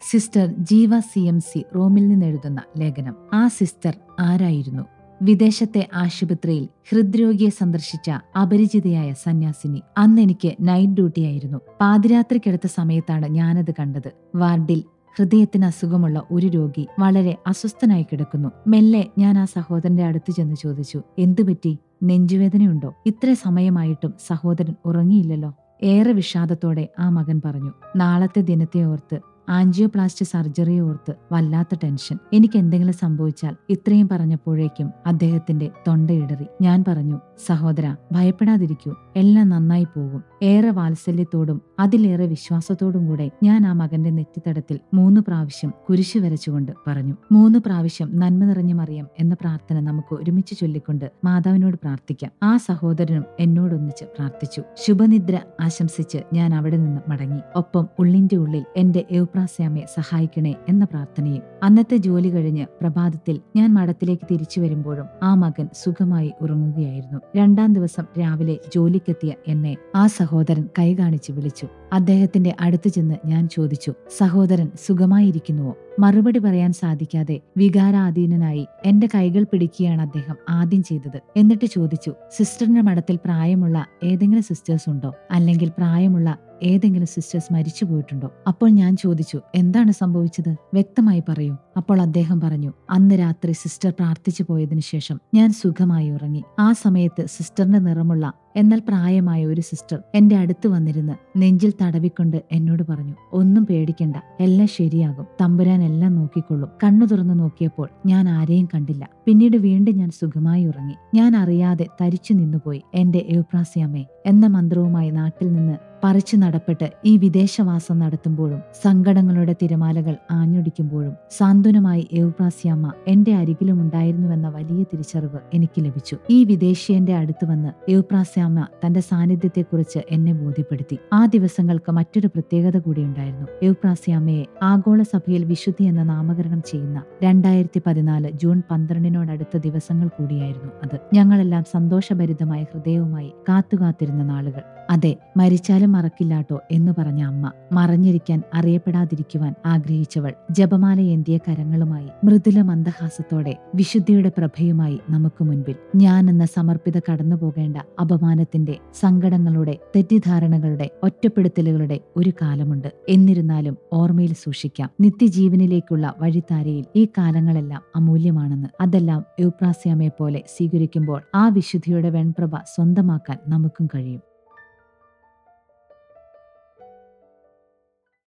sister ജീവ C M C റോമിൽ നിന്നെഴുതുന്ന ലേഖനം ആ സിസ്റ്റർ ആരായിരുന്നു വിദേശത്തെ ആശുപത്രിയിൽ ഹൃദ്രോഗിയെ സന്ദർശിച്ച അപരിചിതയായ സന്യാസിനി അന്ന് എനിക്ക് നൈറ്റ് ഡ്യൂട്ടിയായിരുന്നു പാതിരാത്രിക്കെടുത്ത സമയത്താണ് ഞാനത് കണ്ടത് വാർഡിൽ ഹൃദയത്തിന് അസുഖമുള്ള ഒരു രോഗി വളരെ അസ്വസ്ഥനായി കിടക്കുന്നു മെല്ലെ ഞാൻ ആ സഹോദരന്റെ അടുത്ത് ചെന്ന് ചോദിച്ചു എന്തുപറ്റി നെഞ്ചുവേദനയുണ്ടോ ഇത്ര സമയമായിട്ടും സഹോദരൻ ഉറങ്ങിയില്ലല്ലോ ഏറെ വിഷാദത്തോടെ ആ മകൻ പറഞ്ഞു നാളത്തെ ദിനത്തെ ഓർത്ത് ആൻജിയോപ്ലാസ്റ്റ് സർജറി ഓർത്ത് വല്ലാത്ത ടെൻഷൻ എനിക്ക് എന്തെങ്കിലും സംഭവിച്ചാൽ ഇത്രയും പറഞ്ഞപ്പോഴേക്കും അദ്ദേഹത്തിന്റെ തൊണ്ടയിടറി ഞാൻ പറഞ്ഞു സഹോദര ഭയപ്പെടാതിരിക്കൂ എല്ലാം നന്നായി പോകും ഏറെ വാത്സല്യത്തോടും അതിലേറെ വിശ്വാസത്തോടും കൂടെ ഞാൻ ആ മകന്റെ നെറ്റിത്തടത്തിൽ മൂന്ന് പ്രാവശ്യം കുരിശു വരച്ചുകൊണ്ട് പറഞ്ഞു മൂന്ന് പ്രാവശ്യം നന്മ നിറഞ്ഞ മറിയം എന്ന പ്രാർത്ഥന നമുക്ക് ഒരുമിച്ച് ചൊല്ലിക്കൊണ്ട് മാതാവിനോട് പ്രാർത്ഥിക്കാം ആ സഹോദരനും എന്നോടൊന്നിച്ച് പ്രാർത്ഥിച്ചു ശുഭനിദ്ര ആശംസിച്ച് ഞാൻ അവിടെ നിന്ന് മടങ്ങി ഒപ്പം ഉള്ളിന്റെ ഉള്ളിൽ എന്റെ എവുപ്രാസ്യാമയെ സഹായിക്കണേ എന്ന പ്രാർത്ഥനയും അന്നത്തെ ജോലി കഴിഞ്ഞ് പ്രഭാതത്തിൽ ഞാൻ മഠത്തിലേക്ക് തിരിച്ചു വരുമ്പോഴും ആ മകൻ സുഖമായി ഉറങ്ങുകയായിരുന്നു രണ്ടാം ദിവസം രാവിലെ ജോലിക്കെത്തിയ എന്നെ ആ സഹോദരൻ കൈ കാണിച്ച് വിളിച്ചു അദ്ദേഹത്തിന്റെ അടുത്ത് ചെന്ന് ഞാൻ ചോദിച്ചു സഹോദരൻ സുഖമായിരിക്കുന്നുവോ മറുപടി പറയാൻ സാധിക്കാതെ വികാരാധീനനായി എന്റെ കൈകൾ പിടിക്കുകയാണ് അദ്ദേഹം ആദ്യം ചെയ്തത് എന്നിട്ട് ചോദിച്ചു സിസ്റ്ററിന്റെ മഠത്തിൽ പ്രായമുള്ള ഏതെങ്കിലും സിസ്റ്റേഴ്സ് ഉണ്ടോ അല്ലെങ്കിൽ പ്രായമുള്ള ഏതെങ്കിലും സിസ്റ്റേഴ്സ് മരിച്ചു പോയിട്ടുണ്ടോ അപ്പോൾ ഞാൻ ചോദിച്ചു എന്താണ് സംഭവിച്ചത് വ്യക്തമായി പറയൂ അപ്പോൾ അദ്ദേഹം പറഞ്ഞു അന്ന് രാത്രി സിസ്റ്റർ പ്രാർത്ഥിച്ചു പോയതിനു ശേഷം ഞാൻ സുഖമായി ഉറങ്ങി ആ സമയത്ത് സിസ്റ്ററിന്റെ നിറമുള്ള എന്നാൽ പ്രായമായ ഒരു സിസ്റ്റർ എന്റെ അടുത്ത് വന്നിരുന്ന് നെഞ്ചിൽ തടവിക്കൊണ്ട് എന്നോട് പറഞ്ഞു ഒന്നും പേടിക്കണ്ട എല്ലാം ശരിയാകും തമ്പുരാൻ എല്ലാം നോക്കിക്കൊള്ളും കണ്ണു തുറന്നു നോക്കിയപ്പോൾ ഞാൻ ആരെയും കണ്ടില്ല പിന്നീട് വീണ്ടും ഞാൻ സുഖമായി ഉറങ്ങി ഞാൻ അറിയാതെ തരിച്ചു നിന്നുപോയി എന്റെ എവുപ്രാസിയമ്മേ എന്ന മന്ത്രവുമായി നാട്ടിൽ നിന്ന് പറിച്ചു നടപ്പെട്ട് ഈ വിദേശവാസം നടത്തുമ്പോഴും സങ്കടങ്ങളുടെ തിരമാലകൾ ആഞ്ഞൊടിക്കുമ്പോഴും സാന്ത്വനമായി എവുപ്രാസിയമ്മ എന്റെ അരികിലും ഉണ്ടായിരുന്നുവെന്ന വലിയ തിരിച്ചറിവ് എനിക്ക് ലഭിച്ചു ഈ വിദേശീയന്റെ അടുത്ത് വന്ന് എവുപ്രാസിയമ്മ തന്റെ സാന്നിധ്യത്തെക്കുറിച്ച് എന്നെ ബോധ്യപ്പെടുത്തി ആ ദിവസങ്ങൾക്ക് മറ്റൊരു പ്രത്യേകത കൂടിയുണ്ടായിരുന്നു എവുപ്രാസിയമ്മയെ ആഗോള സഭയിൽ വിശുദ്ധി എന്ന നാമകരണം ചെയ്യുന്ന രണ്ടായിരത്തി പതിനാല് ജൂൺ പന്ത്രണ്ടിനോടടുത്ത ദിവസങ്ങൾ കൂടിയായിരുന്നു അത് ഞങ്ങളെല്ലാം സന്തോഷഭരിതമായ ഹൃദയവുമായി കാത്തുകാത്തിരുന്ന നാളുകൾ അതെ മരിച്ചാലും മറക്കില്ലാട്ടോ എന്ന് പറഞ്ഞ അമ്മ മറഞ്ഞിരിക്കാൻ അറിയപ്പെടാതിരിക്കുവാൻ ആഗ്രഹിച്ചവൾ ജപമാല ഏന്തിയ കരങ്ങളുമായി മൃദുല മന്ദഹാസത്തോടെ വിശുദ്ധിയുടെ പ്രഭയുമായി നമുക്ക് മുൻപിൽ ഞാൻ എന്ന സമർപ്പിത കടന്നു പോകേണ്ട അപമാനത്തിന്റെ സങ്കടങ്ങളുടെ തെറ്റിദ്ധാരണകളുടെ ഒറ്റപ്പെടുത്തലുകളുടെ ഒരു കാലമുണ്ട് എന്നിരുന്നാലും ഓർമ്മയിൽ സൂക്ഷിക്കാം നിത്യജീവനിലേക്കുള്ള വഴിത്താരയിൽ ഈ കാലങ്ങളെല്ലാം അമൂല്യമാണെന്ന് അതെല്ലാം യൂപ്രാസ്യാമയെ പോലെ സ്വീകരിക്കുമ്പോൾ ആ വിശുദ്ധിയുടെ വെൺപ്രഭ സ്വന്തമാക്കാൻ നമുക്കും കഴിയും